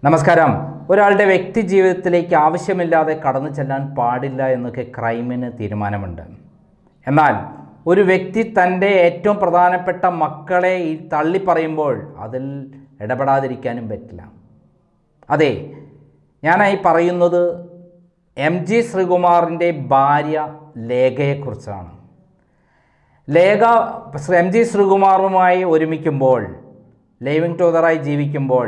നമസ്കാരം ഒരാളുടെ വ്യക്തി ജീവിതത്തിലേക്ക് ആവശ്യമില്ലാതെ കടന്നു ചെല്ലാൻ പാടില്ല എന്നൊക്കെ ക്രൈമിന് തീരുമാനമുണ്ട് എന്നാൽ ഒരു വ്യക്തി തൻ്റെ ഏറ്റവും പ്രധാനപ്പെട്ട മക്കളെ ഈ തള്ളിപ്പറയുമ്പോൾ അതിൽ ഇടപെടാതിരിക്കാനും പറ്റില്ല അതെ ഞാനായി പറയുന്നത് എം ജി ശ്രീകുമാറിൻ്റെ ഭാര്യ ലേഖയെക്കുറിച്ചാണ് ലേഖ എം ജി ശ്രീകുമാറുമായി ഒരുമിക്കുമ്പോൾ ലിവിങ് ടൂതറായി ജീവിക്കുമ്പോൾ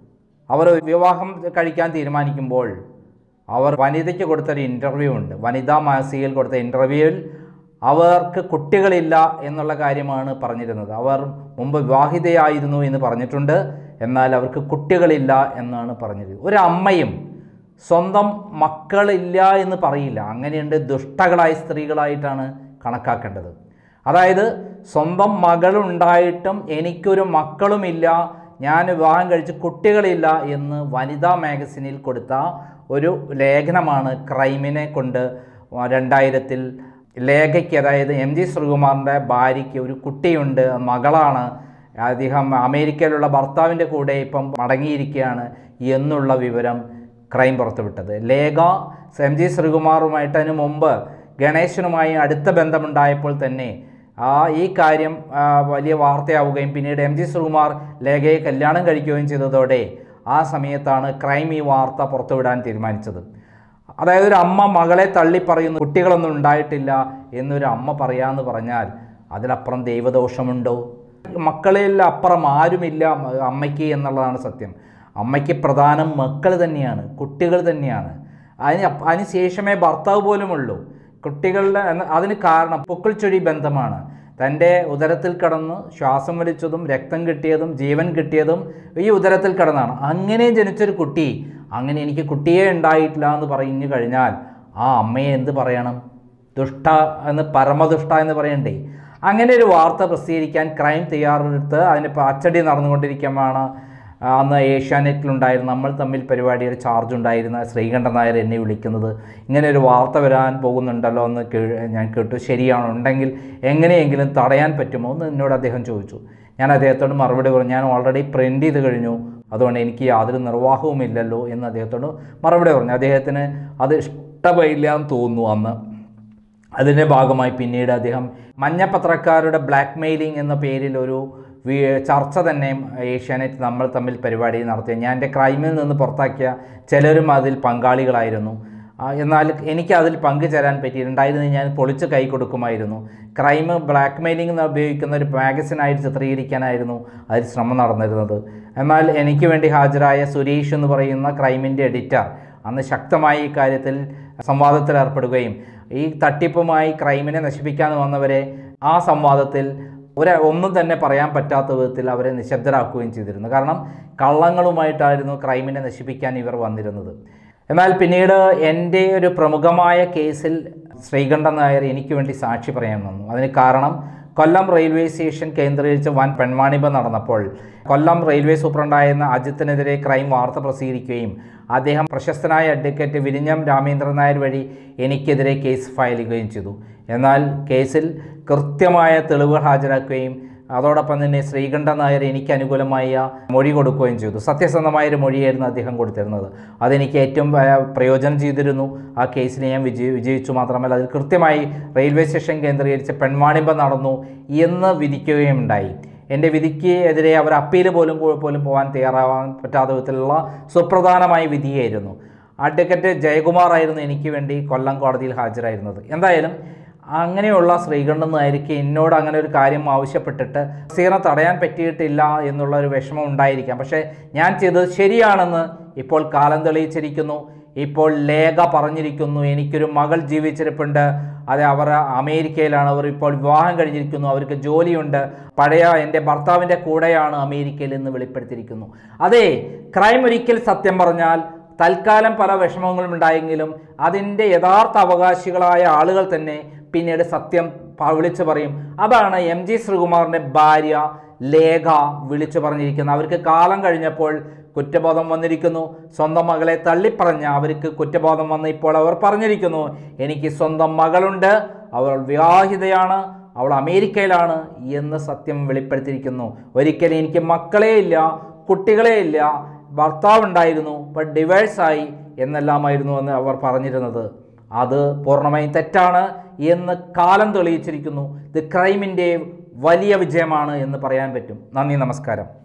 അവർ വിവാഹം കഴിക്കാൻ തീരുമാനിക്കുമ്പോൾ അവർ വനിതയ്ക്ക് കൊടുത്തൊരു ഇൻ്റർവ്യൂ ഉണ്ട് വനിതാ മാസികയിൽ കൊടുത്ത ഇൻ്റർവ്യൂവിൽ അവർക്ക് കുട്ടികളില്ല എന്നുള്ള കാര്യമാണ് പറഞ്ഞിരുന്നത് അവർ മുമ്പ് വിവാഹിതയായിരുന്നു എന്ന് പറഞ്ഞിട്ടുണ്ട് എന്നാൽ അവർക്ക് കുട്ടികളില്ല എന്നാണ് പറഞ്ഞിരുന്നത് ഒരു അമ്മയും സ്വന്തം മക്കളില്ല എന്ന് പറയില്ല അങ്ങനെയുണ്ട് ദുഷ്ടകളായ സ്ത്രീകളായിട്ടാണ് കണക്കാക്കേണ്ടത് അതായത് സ്വന്തം മകളുണ്ടായിട്ടും എനിക്കൊരു മക്കളുമില്ല ഞാൻ വിവാഹം കഴിച്ച് കുട്ടികളില്ല എന്ന് വനിതാ മാഗസിനിൽ കൊടുത്ത ഒരു ലേഖനമാണ് ക്രൈമിനെ കൊണ്ട് രണ്ടായിരത്തിൽ ലേഖയ്ക്ക് അതായത് എം ജി ശ്രീകുമാറിൻ്റെ ഭാര്യയ്ക്ക് ഒരു കുട്ടിയുണ്ട് മകളാണ് അദ്ദേഹം അമേരിക്കയിലുള്ള ഭർത്താവിൻ്റെ കൂടെ ഇപ്പം മടങ്ങിയിരിക്കുകയാണ് എന്നുള്ള വിവരം ക്രൈം പുറത്തുവിട്ടത് ലേഖ എം ജി ശ്രീകുമാറുമായിട്ട് അതിന് മുമ്പ് ഗണേശനുമായി അടുത്ത ബന്ധമുണ്ടായപ്പോൾ തന്നെ ആ ഈ കാര്യം ആ, വലിയ വാർത്തയാവുകയും പിന്നീട് എം ജി ശ്രീകുമാർ ലേഖയെ കല്യാണം കഴിക്കുകയും ചെയ്തതോടെ ആ സമയത്താണ് ക്രൈം ഈ വാർത്ത പുറത്തുവിടാൻ തീരുമാനിച്ചത് അതായത് ഒരു അമ്മ മകളെ തള്ളി പറയുന്നു കുട്ടികളൊന്നും ഉണ്ടായിട്ടില്ല എന്നൊരു അമ്മ പറയാന്ന് പറഞ്ഞാൽ അതിലപ്പുറം ദൈവദോഷമുണ്ടോ മക്കളിൽ അപ്പുറം ആരുമില്ല അമ്മയ്ക്ക് എന്നുള്ളതാണ് സത്യം അമ്മയ്ക്ക് പ്രധാനം മക്കൾ തന്നെയാണ് കുട്ടികൾ തന്നെയാണ് അതിന് അപ്പ- അതിന് ശേഷമേ ഭർത്താവ് പോലുമുള്ളൂ കുട്ടികളുടെ എന്ന- അതിന് കാരണം പൊക്കിൾച്ചൊടി ബന്ധമാണ് തൻ്റെ ഉദരത്തിൽ കടന്ന് ശ്വാസം വലിച്ചതും രക്തം കിട്ടിയതും ജീവൻ കിട്ടിയതും ഈ ഉദരത്തിൽ കടന്നാണ് അങ്ങനെ ജനിച്ചൊരു കുട്ടി അങ്ങനെ എനിക്ക് കുട്ടിയെ ഉണ്ടായിട്ടില്ല എന്ന് പറഞ്ഞു കഴിഞ്ഞാൽ ആ അമ്മയെ എന്ത് പറയണം ദുഷ്ട എന്ന് പരമദുഷ്ട എന്ന് പറയണ്ടേ അങ്ങനെ ഒരു വാർത്ത പ്രസിദ്ധീകരിക്കാൻ ക്രൈം തയ്യാറെടുത്ത് അതിന് ഇപ്പോൾ അച്ചടി നടന്നുകൊണ്ടിരിക്കുമ്പോഴാണ് ആ, അന്ന് ഏഷ്യാനെറ്റിലുണ്ടായിരുന്ന നമ്മൾ തമ്മിൽ പരിപാടിയുടെ ചാർജ് ഉണ്ടായിരുന്ന ശ്രീകണ്ഠൻ നായർ എന്നെ വിളിക്കുന്നത് ഇങ്ങനെ ഒരു വാർത്ത വരാൻ പോകുന്നുണ്ടല്ലോ എന്ന് കേ- ഞാൻ കേട്ടു ശരിയാണോ ഉണ്ടെങ്കിൽ എങ്ങനെയെങ്കിലും തടയാൻ പറ്റുമോ എന്ന് എന്നോട് അദ്ദേഹം ചോദിച്ചു ഞാൻ അദ്ദേഹത്തോട് മറുപടി പറഞ്ഞു ഞാൻ ഓൾറെഡി പ്രിൻ്റ് ചെയ്ത് കഴിഞ്ഞു അതുകൊണ്ട് എനിക്ക് യാതൊരു നിർവാഹവുമില്ലല്ലോ എന്ന് അദ്ദേഹത്തോട് മറുപടി പറഞ്ഞു അദ്ദേഹത്തിന് അത് ഇഷ്ടപ്പെടില്ല എന്ന് തോന്നുന്നു അന്ന് അതിൻ്റെ ഭാഗമായി പിന്നീട് അദ്ദേഹം മഞ്ഞപ്പത്രക്കാരുടെ ബ്ലാക്ക് മെയിലിംഗ് എന്ന പേരിൽ ഒരു വി- ചർച്ച തന്നെ ഏഷ്യാനെറ്റ് നമ്മൾ തമ്മിൽ പരിപാടി നടത്തി ഞാൻ എൻ്റെ ക്രൈമിൽ നിന്ന് പുറത്താക്കിയ ചിലരും അതിൽ പങ്കാളികളായിരുന്നു ആ, എന്നാൽ എനിക്ക് അതിൽ പങ്കുചേരാൻ പറ്റിയിട്ടുണ്ടായിരുന്നു ഞാൻ പൊളിച്ച് കൈ കൊടുക്കുമായിരുന്നു ക്രൈം ബ്ലാക്ക് മെയിലിംഗ് ഉപയോഗിക്കുന്ന ഒരു മാഗസിനായിട്ട് ചിത്രീകരിക്കാനായിരുന്നു അതിൽ ശ്രമം നടന്നിരുന്നത് എന്നാൽ എനിക്ക് വേണ്ടി ഹാജരായ സുരേഷ് എന്ന് പറയുന്ന ക്രൈമിൻ്റെ എഡിറ്റർ അന്ന് ശക്തമായി ഈ കാര്യത്തിൽ സംവാദത്തിൽ ഏർപ്പെടുകയും ഈ തട്ടിപ്പുമായി ക്രൈമിനെ നശിപ്പിക്കാൻ വന്നവരെ ആ സംവാദത്തിൽ ഒരു ഒന്നും തന്നെ പറയാൻ പറ്റാത്ത വിധത്തിൽ അവരെ നിശബ്ദരാക്കുകയും ചെയ്തിരുന്നു കാരണം കള്ളങ്ങളുമായിട്ടായിരുന്നു ക്രൈമിനെ നശിപ്പിക്കാൻ ഇവർ വന്നിരുന്നത് എന്നാൽ പിന്നീട് എൻ്റെ ഒരു പ്രമുഖമായ കേസിൽ ശ്രീകണ്ഠൻ നായർ എനിക്ക് വേണ്ടി സാക്ഷി പറയാൻ വന്നു അതിന് കാരണം കൊല്ലം റെയിൽവേ സ്റ്റേഷൻ കേന്ദ്രീകരിച്ച് വൻ പെൺവാണിഭം നടന്നപ്പോൾ കൊല്ലം റെയിൽവേ സൂപ്രണ്ടായിരുന്ന അജിത്തിനെതിരെ ക്രൈം വാർത്ത പ്രസിദ്ധീകരിക്കുകയും അദ്ദേഹം പ്രശസ്തനായ അഡ്വക്കേറ്റ് വിരിഞ്ഞം രാമേന്ദ്രൻ നായർ വഴി എനിക്കെതിരെ കേസ് ഫയൽ ചെയ്യുകയും ചെയ്തു എന്നാൽ കേസിൽ കൃത്യമായ തെളിവുകൾ ഹാജരാക്കുകയും അതോടൊപ്പം തന്നെ ശ്രീകണ്ഠൻ നായർ എനിക്ക് അനുകൂലമായ മൊഴി കൊടുക്കുകയും ചെയ്തു സത്യസന്ധമായ ഒരു മൊഴിയായിരുന്നു അദ്ദേഹം കൊടുത്തിരുന്നത് അതെനിക്ക് ഏറ്റവും ആ, പ്രയോജനം ചെയ്തിരുന്നു ആ കേസിൽ ഞാൻ വിജയി വിജയിച്ചു മാത്രമല്ല അതിൽ കൃത്യമായി റെയിൽവേ സ്റ്റേഷൻ കേന്ദ്രീകരിച്ച് പെൺവാണിഭം നടന്നു എന്ന് വിധിക്കുകയും ഉണ്ടായി എൻ്റെ വിധിക്ക് എതിരെ അവർ അപ്പീൽ പോലും പോ- പോലും പോകാൻ തയ്യാറാവാൻ പറ്റാത്ത വിധത്തിലുള്ള സുപ്രധാനമായ വിധിയായിരുന്നു അഡ്വക്കേറ്റ് ജയകുമാർ ആയിരുന്നു എനിക്ക് വേണ്ടി കൊല്ലം കോടതിയിൽ ഹാജരായിരുന്നത് എന്തായാലും അങ്ങനെയുള്ള ശ്രീകണ്ഠൻ നായർക്ക് എന്നോട് അങ്ങനെ ഒരു കാര്യം ആവശ്യപ്പെട്ടിട്ട് സീറ തടയാൻ പറ്റിയിട്ടില്ല എന്നുള്ള ഒരു വിഷമം ഉണ്ടായിരിക്കാം പക്ഷേ ഞാൻ ചെയ്തത് ശരിയാണെന്ന് ഇപ്പോൾ കാലം തെളിയിച്ചിരിക്കുന്നു ഇപ്പോൾ ലേഖ പറഞ്ഞിരിക്കുന്നു എനിക്കൊരു മകൾ ജീവിച്ചിരിപ്പുണ്ട് അത് അവർ അമേരിക്കയിലാണ് അവർ ഇപ്പോൾ വിവാഹം കഴിഞ്ഞിരിക്കുന്നു അവർക്ക് ജോലിയുണ്ട് പഴയ എൻ്റെ ഭർത്താവിൻ്റെ കൂടെയാണ് അമേരിക്കയിൽ എന്ന് വെളിപ്പെടുത്തിയിരിക്കുന്നു അതെ ക്രൈം ഒരിക്കൽ സത്യം പറഞ്ഞാൽ തൽക്കാലം പല വിഷമങ്ങളും ഉണ്ടായെങ്കിലും അതിൻ്റെ യഥാർത്ഥ അവകാശികളായ ആളുകൾ തന്നെ പിന്നീട് സത്യം പ- വിളിച്ചു പറയും അതാണ് എം ജി ശ്രീകുമാറിൻ്റെ ഭാര്യ ലേഖ വിളിച്ചു പറഞ്ഞിരിക്കുന്നത് അവർക്ക് കാലം കഴിഞ്ഞപ്പോൾ കുറ്റബോധം വന്നിരിക്കുന്നു സ്വന്തം മകളെ തള്ളിപ്പറഞ്ഞ അവർക്ക് കുറ്റബോധം വന്ന് ഇപ്പോൾ അവർ പറഞ്ഞിരിക്കുന്നു എനിക്ക് സ്വന്തം മകളുണ്ട് അവൾ വിവാഹിതയാണ് അവൾ അമേരിക്കയിലാണ് എന്ന് സത്യം വെളിപ്പെടുത്തിയിരിക്കുന്നു ഒരിക്കലും എനിക്ക് മക്കളേ ഇല്ല കുട്ടികളേ ഇല്ല ഭർത്താവുണ്ടായിരുന്നു ബട്ട് ഡിവേഴ്സായി എന്നെല്ലാമായിരുന്നു എന്ന് അവർ പറഞ്ഞിരുന്നത് അത് പൂർണ്ണമായും തെറ്റാണ് എന്ന് കാലം തെളിയിച്ചിരിക്കുന്നു ഇത് ക്രൈമിൻ്റെ വലിയ വിജയമാണ് എന്ന് പറയാൻ പറ്റും നന്ദി നമസ്കാരം